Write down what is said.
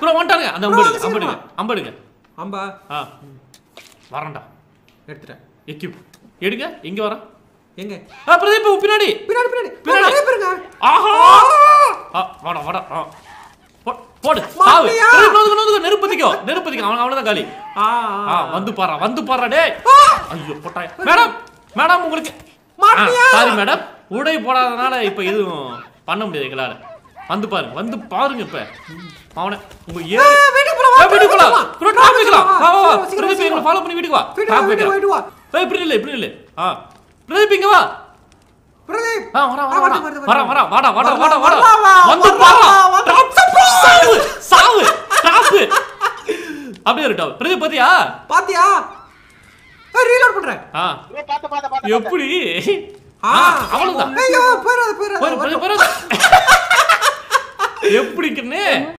Bro வந்துட்டாங்க அந்த Bro, அம்படுங்க அது அம்படுங்க சீக்கிரமா. அம்படுங்க ஆம்பா ஆ வரேன்டா எடுத்துட்டேன் எக்யூப் எடுங்க எங்க வரேன் எங்க ஆ பிரதீப் உன் பின்னாடி பின்னாடி பின்னாடி பின்னாடி. நிறைய பேருங்க ஆஹா ஆ வாடா வாடா ஆ போ- போடு சாவு மாட்டியா? பிரதீப், நோதுக்கு, நோதுக்கு, நெருப்பதிக்கோ நெருப்பதிக்கோ அவன் அவ்வளவுதான் காலி ஆ ஆ வந்து பாறா வந்து பாறா டேய் ஐயோ போட்டாய் மேடம் மேடம் உங்களுக்கு மாட்டியா? சாரி மேடம் உடை போடாதனால இப்ப எதுவும் பண்ண முடியாது எங்களால வந்து பாருங்க வந்து பாருங்க இப்ப அவனை உங்க ஏ வீட்டுக்கு போலாம், வா, ஏய், வீட்டுக்கு போலாம் வா, ப்ரோ டிராப் வைக்கலாம் வா, வா வா வா சீக்கிரம், பிரதீப் சீக்கிரம். எங்களை ஃபாலோ பண்ணி வீட்டுக்கு வா வீட்டுக்கு டிராப் வா, வீட்டுக்கு வைக்கலாம் வா, வீட்டுக்கு வா. ஏய் இப்படி இல்ல இப்படி இல்ல ஆ பிரதீப் இங்க வா பிரதீப் ஆ வரா ஆ, வரா வருது, வரா வருது, வரா வருது. வரா வாடா வாடா வாடா வரலாம், வாடா வரலாம், வா, வந்து வரலாம், பாறா வா, வா. டிராப் சாவு சாவு டிராப் அப்படியே இருக்கட்டும் பிரதீப் பாத்தியா பாத்தியா ரீலோட் பண்றேன் ஆ ப்ரோ பாத்த பாத்த பாத்த எப்படி ஆ, ஆ, அவ்வளவுதான் ஐயோ போயிடாத போயிடாத போயிரு, போயிரு, போயிரு. எப்படிக்குன்னு